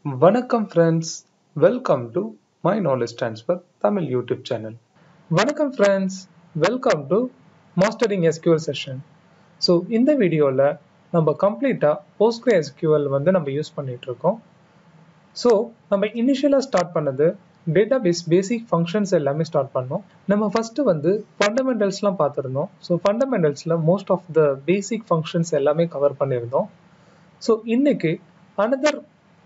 வணக்கம் friends welcome to my knowledge transfer Tamil YouTube channel வணக்கம் friends welcome to mastering SQL session so இந்த வீடியோவில் நம்ம கம்ப்ளீட்டாக போஸ்ட்கிரே எஸ்கியூஎல் வந்து நம்ம யூஸ் பண்ணிட்டு இருக்கோம் ஸோ நம்ம இனிஷியலாக ஸ்டார்ட் பண்ணது டேட்டாபேஸ் பேசிக் ஃபங்க்ஷன்ஸ் எல்லாமே ஸ்டார்ட் பண்ணோம் நம்ம ஃபர்ஸ்ட் வந்து ஃபண்டமெண்டல்ஸ்லாம் பார்த்துருந்தோம் ஸோ ஃபண்டமெண்டல்ஸில் most of the basic functions எல்லாமே கவர் பண்ணியிருந்தோம் ஸோ இன்னைக்கு அனதர்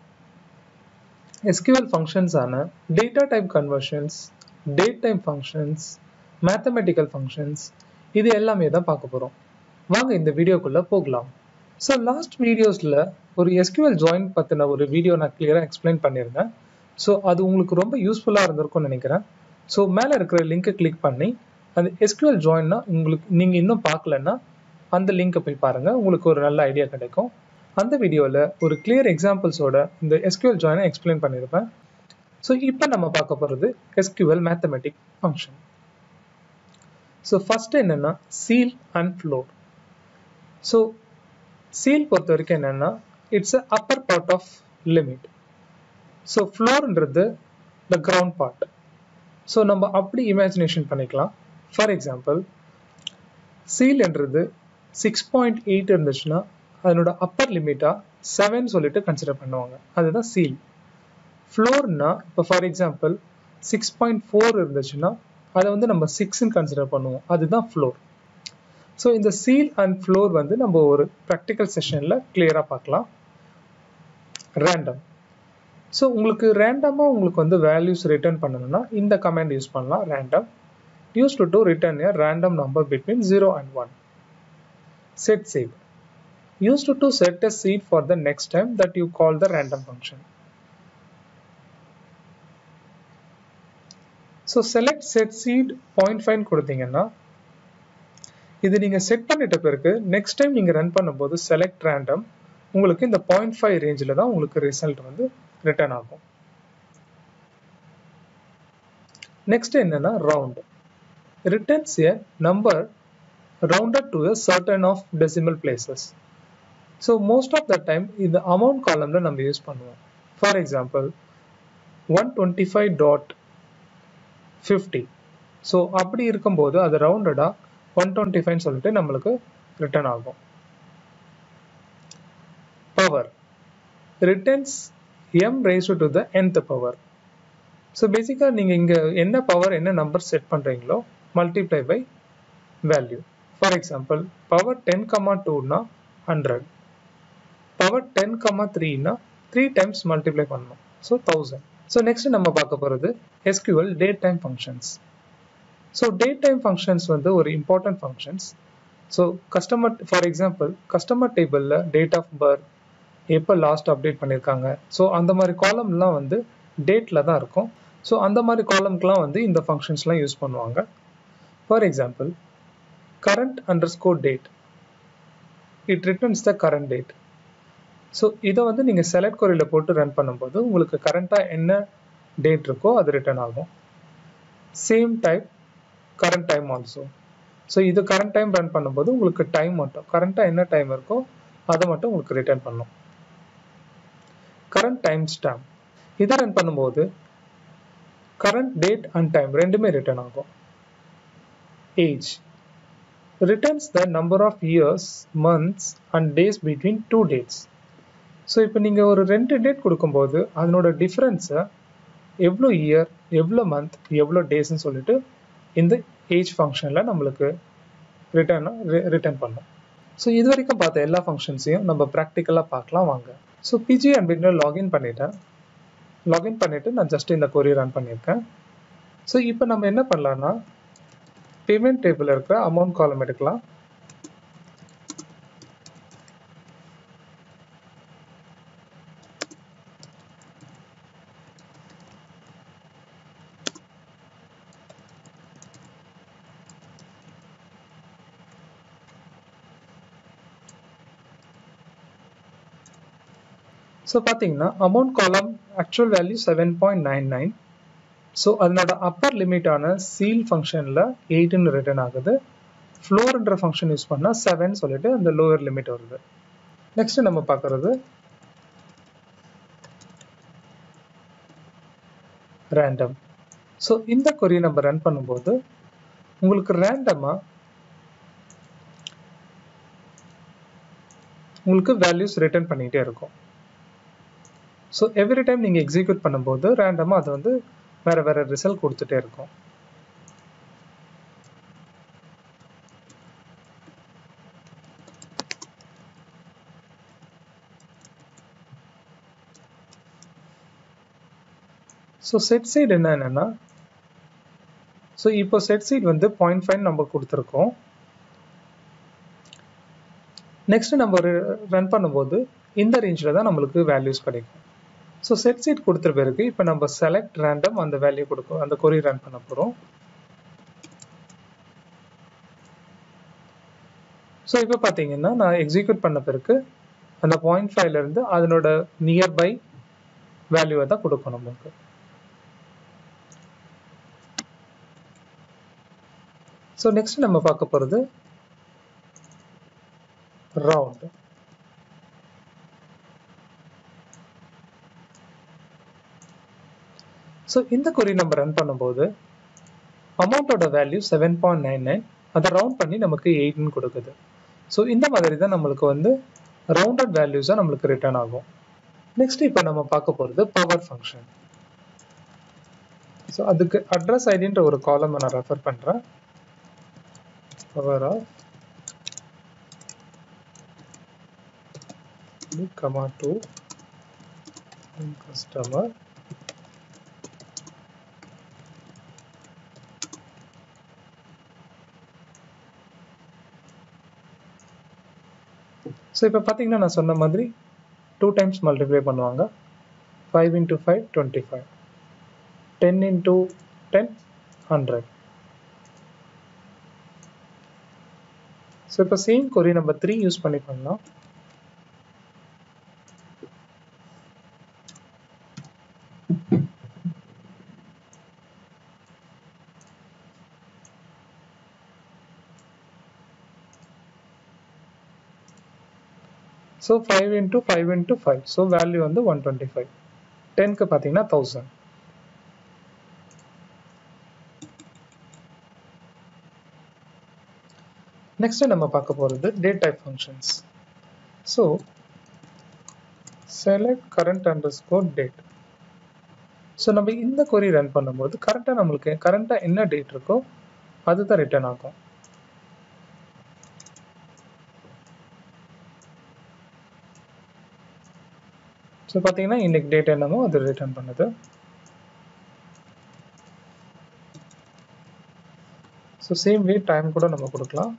SQL functions ஆன data type conversions, date time functions, mathematical functions இது எல்லாமே தான் பார்க்க போறோம் வாங்க இந்த வீடியோக்குள்ள போகலாம் ஸோ லாஸ்ட் வீடியோஸில் ஒரு SQL ஜாயின் பற்றின ஒரு வீடியோ நான் கிளியராக எக்ஸ்பிளைன் பண்ணியிருந்தேன் ஸோ அது உங்களுக்கு ரொம்ப யூஸ்ஃபுல்லாக இருந்திருக்கும்னு நினைக்கிறேன் ஸோ மேலே இருக்கிற லிங்கை கிளிக் பண்ணி அந்த SQL ஜாயின்னா உங்களுக்கு நீங்கள் இன்னும் பார்க்கலன்னா அந்த லிங்கை போய் பாருங்கள் உங்களுக்கு ஒரு நல்ல ஐடியா கிடைக்கும் அந்த வீடியோவில் ஒரு கிளியர் எக்ஸாம்பிள்ஸோட இந்த எஸ்கியூஎல் ஜாயினை எக்ஸ்பிளைன் பண்ணியிருப்பேன் ஸோ இப்போ நம்ம பார்க்க போகிறது SQL mathematic function so first என்னென்னா ceil and floor so ceil பொறுத்த வரைக்கும் என்னென்னா it's a upper part of limit so ஃப்ளோர்ன்றது த கிரவுண்ட் பார்ட் ஸோ நம்ம அப்படி இமேஜினேஷன் பண்ணிக்கலாம் ஃபார் எக்ஸாம்பிள் சீல்ன்றது சிக்ஸ் பாயிண்ட் எயிட் இருந்துச்சுன்னா அதனோட அப்பர் லிமிட்டா செவன் சொல்லிட்டு கன்சிடர் பண்ணுவாங்க அதுதான் சீல் ஃப்ளோர்னா இப்போ for example six point four இருந்துச்சுன்னா அதை வந்து நம்ம சிக்ஸ்ன்னு கன்சிடர் பண்ணுவோம் அதுதான் ஃப்ளோர் ஸோ இந்த சீல் அண்ட் ஃப்ளோர் வந்து நம்ம ஒரு ப்ராக்டிக்கல் செஷனில் கிளியராக பார்க்கலாம் ரேண்டம் ஸோ உங்களுக்கு ரேண்டமாக உங்களுக்கு வந்து வேல்யூஸ் ரிட்டர்ன் பண்ணணும்னா இந்த கமெண்ட் யூஸ் பண்ணலாம் random use to to return a random number between zero and one set save used to set a seed for the next time that you call the random function. So select set seed point find கொடுத்தீங்கன்னா இது நீங்க set பண்ணிட்ட பிறகு next time நீங்க run பண்ணும்போது select random உங்களுக்கு இந்த point five ரேஞ்சில் தான் உங்களுக்கு ரிசல்ட் வந்து ரிட்டர்ன் ஆகும் நெக்ஸ்ட் என்னன்னா round returns a number rounded to a certain of decimal places so most of the time இந்த அமௌண்ட் காலமில் நம்ம யூஸ் பண்ணுவோம் for example one twenty five dot fifty so அப்படி இருக்கும்போது அது ரவுண்டடாக ஒன் டுவெண்ட்டி ஃபைவ்னு சொல்லிட்டு நம்மளுக்கு ரிட்டர்ன் ஆகும் power returns M raise to the nth power so பேசிக்காக நீங்கள் இங்கே என்ன பவர் என்ன நம்பர் செட் பண்ணுறீங்களோ multiply by value for example power ten comma டூனா ஹண்ட்ரட் பவர் டென் கமா த்ரீனா த்ரீ டைம்ஸ் மல்டிப்ளை பண்ணணும் ஸோ தௌசண்ட் ஸோ நெக்ஸ்ட் நம்ம பார்க்க போகிறது SQL date time functions so date time functions வந்து ஒரு important functions so customer for example customer டேபிளில் date of birth எப்போ லாஸ்ட் அப்டேட் பண்ணியிருக்காங்க ஸோ அந்த மாதிரி காலம்லாம் வந்து டேட்டில் தான் இருக்கும் ஸோ அந்த மாதிரி காலம்க்குலாம் வந்து இந்த ஃபங்க்ஷன்ஸ்லாம் யூஸ் பண்ணுவாங்க for example current underscore date it returns the current date so இதை வந்து நீங்கள் செலக்ட் கொரியில் போட்டு ரன் பண்ணும்போது உங்களுக்கு கரண்ட்டாக என்ன டேட் இருக்கோ அது ரிட்டர்ன் ஆகும் same type current time also so இது கரண்ட் டைம் ரன் பண்ணும்போது உங்களுக்கு டைம் மட்டும் கரண்ட்டாக என்ன டைம் இருக்கோ அதை மட்டும் உங்களுக்கு ரிட்டர்ன் பண்ணும் கரண்ட் டைம் ஸ்டாம்ப் இதை ரன் பண்ணும்போது கரண்ட் டேட் அண்ட் டைம் ரெண்டுமே ரிட்டர்ன் ஆகும் age returns the number of years, months and days between two dates. So இப்போ நீங்கள் ஒரு ரெண்டு டேட் கொடுக்கும்போது அதனோட டிஃப்ரென்ஸை எவ்வளோ இயர் எவ்வளோ மந்த் எவ்வளோ டேஸ்ன்னு சொல்லிட்டு இந்த ஏஜ் ஃபங்க்ஷனில் நம்மளுக்கு ரிட்டர்னாக ரிட்டர்ன் பண்ணும் ஸோ இது வரைக்கும் பார்த்த எல்லா ஃபங்க்ஷன்ஸையும் நம்ம ப்ராக்டிக்கலாக பார்க்கலாம் வாங்க so PG and beginner login பண்ணிட்டேன் லாகின் பண்ணிவிட்டு நான் ஜஸ்ட் இந்த கொரி ரன் பண்ணியிருக்கேன் ஸோ இப்போ நம்ம என்ன பண்ணலான்னா பேமெண்ட் டேபிள் இருக்கிற அமௌண்ட் காலம் எடுக்கலாம் ஸோ பார்த்தீங்கன்னா amount column actual value seven point nine nine so அதனோட அப்பர் லிமிட்டான சீல் ஃபங்க்ஷனில் எயிட்டுன்னு ரிட்டர்ன் ஆகுது ஃப்ளோர்ன்ற ஃபங்க்ஷன் யூஸ் பண்ணால் செவன் சொல்லிட்டு அந்த லோவர் லிமிட் வருது நெக்ஸ்ட் நம்ம பார்க்குறது ரேண்டம் ஸோ இந்த கொரி நம்ம ரன் பண்ணும்போது உங்களுக்கு ரேண்டமாக உங்களுக்கு வேல்யூஸ் ரிட்டர்ன் பண்ணிகிட்டே இருக்கும் ஸோ எவ்ரி டைம் நீங்கள் எக்ஸிக்யூட் பண்ணும்போது ரேண்டமாக அது வந்து வேறு வேறு ரிசல்ட் கொடுத்துட்டே இருக்கும் ஸோ செட் சைடு என்ன என்னன்னா ஸோ இப்போ செட் சைட் வந்து பாயிண்ட் ஃபைவ் நம்ம கொடுத்துருக்கோம் நெக்ஸ்ட் நம்ம ரன் பண்ணும்போது இந்த ரேஞ்சில் தான் நம்மளுக்கு வேல்யூஸ் கிடைக்கும் ஸோ செட் சீட் கொடுத்த பிறகு இப்போ நம்ம செலக்ட் ரேண்டம் அந்த வேல்யூ கொடுக்கும் அந்த கொரி ரன் பண்ண போகிறோம் ஸோ இப்போ பார்த்தீங்கன்னா நான் எக்ஸிக்யூட் பண்ண பிறகு அந்த பாயிண்ட் ஃபைவ்லேருந்து அதனோட நியர்பை வேல்யூவை தான் கொடுக்கும் நமக்கு ஸோ நெக்ஸ்ட் நம்ம பார்க்க போகிறது ரவுண்ட் ஸோ இந்த கொரி நம்ம ரன் பண்ணும்போது அமௌண்ட்டோட value seven point nine nine அதை ரவுண்ட் பண்ணி நமக்கு எயிட்னு கொடுக்குது ஸோ இந்த மாதிரி தான் நம்மளுக்கு வந்து ரவுண்டட் வேல்யூஸாக நம்மளுக்கு ரிட்டர்ன் ஆகும் நெக்ஸ்ட் இப்போ நம்ம பார்க்க போகிறது பவர் ஃபங்க்ஷன் ஸோ அதுக்கு அட்ரஸ் ஐடின்ற ஒரு காலம் நான் ரெஃபர் பண்ணுறேன் power of comma to customer so இப்போ பார்த்தீங்கன்னா நான் சொன்ன மாதிரி டூ டைம்ஸ் மல்டிப்ளை பண்ணுவாங்க five into five twenty five ten into ten hundred so இப்போ சேம் கொரி நம்ம த்ரீ யூஸ் பண்ணி பண்ணலாம் ஸோ five into five into five so value வந்து ஒன் டுவெண்ட்டி ஃபைவ் டென்க்கு பார்த்தீங்கன்னா தௌசண்ட் நெக்ஸ்ட் நம்ம பார்க்க போகிறது date type functions so select current underscore date so நம்ம இந்த கொரி ரன் பண்ணும்போது கரெக்டாக நம்மளுக்கு கரண்ட்டாக என்ன டேட் இருக்கோ அதுதான் ரிட்டர்ன் ஆகும் ஸோ பார்த்தீங்கன்னா இன்னைக்கு டேட் என்னமோ அது ரிட்டர்ன் பண்ணுது ஸோ சேம் வே டைம் கூட நம்ம கொடுக்கலாம்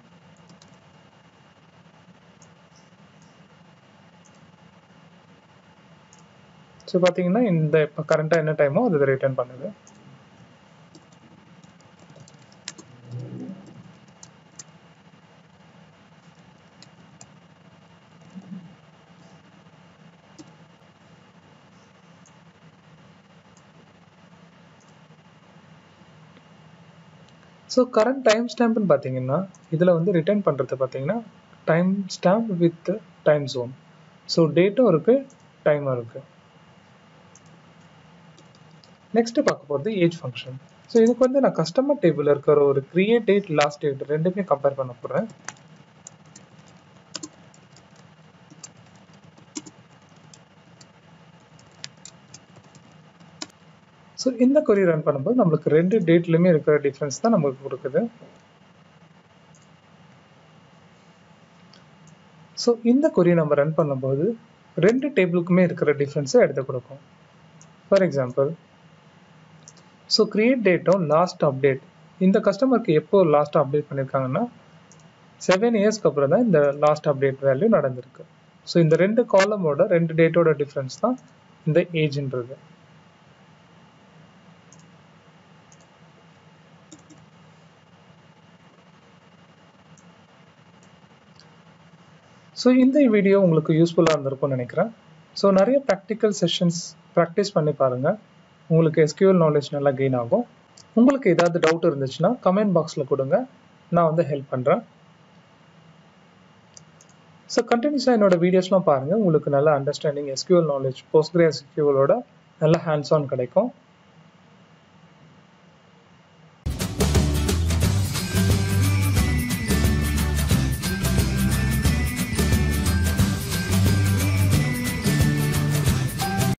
ஸோ பார்த்தீங்கன்னா இந்த இப்போ கரண்ட்டாக என்ன டைமோ அது ரிட்டர்ன் பண்ணுது ஸோ கரண்ட் டைம் ஸ்டாம்ப்னு பார்த்தீங்கன்னா இதில் வந்து ரிட்டர்ன் பண்ணுறது பார்த்தீங்கன்னா timestamp with time zone so டேட்டும் இருக்குது டைமும் இருக்குது நெக்ஸ்ட் பார்க்க போகிறது ஏஜ் ஃபங்க்ஷன் ஸோ இதுக்கு வந்து நான் கஸ்டமர் டேபிள் இருக்கிற ஒரு கிரியேட் டேட் லாஸ்ட் டேட் ரெண்டுமே கம்பேர் பண்ண போகிறேன் ஸோ இந்த கொரி ரன் பண்ணும்போது நம்மளுக்கு ரெண்டு டேட்லையுமே இருக்கிற டிஃப்ரென்ஸ் தான் நமக்கு கொடுக்குது ஸோ இந்த கொரி நம்ம ரன் பண்ணும்போது ரெண்டு டேபிளுக்குமே இருக்கிற டிஃப்ரென்ஸை எடுத்து கொடுக்கும் ஃபார் எக்ஸாம்பிள் ஸோ கிரியேட் டேட்டும் லாஸ்ட் அப்டேட் இந்த கஸ்டமருக்கு எப்போ லாஸ்ட் அப்டேட் பண்ணியிருக்காங்கன்னா செவன் இயர்ஸ்க்கு அப்புறம் தான் இந்த லாஸ்ட் அப்டேட் வேல்யூ நடந்திருக்கு ஸோ இந்த ரெண்டு காலமோட ரெண்டு டேட்டோட டிஃப்ரென்ஸ் தான் இந்த ஏஜ்ன்றது ஸோ இந்த வீடியோ உங்களுக்கு யூஸ்ஃபுல்லாக இருந்திருக்கும்னு நினைக்கிறேன் ஸோ நிறைய ப்ராக்டிக்கல் செஷன்ஸ் ப்ராக்டிஸ் பண்ணி பாருங்கள் உங்களுக்கு எஸ்கியூஎல் நாலேஜ் நல்லா கெயின் ஆகும் உங்களுக்கு ஏதாவது டவுட் இருந்துச்சுன்னா கமெண்ட் பாக்ஸில் கொடுங்க நான் வந்து ஹெல்ப் பண்ணுறேன் ஸோ கண்டினியூஸாக என்னோட வீடியோஸ்லாம் பாருங்கள் உங்களுக்கு நல்ல அண்டர்ஸ்டாண்டிங் எஸ்கியூஎல் நாலேஜ் போஸ்ட்கிரே எஸ்கியூஎலோட நல்ல ஹேண்ட்ஸ் ஆன் கிடைக்கும்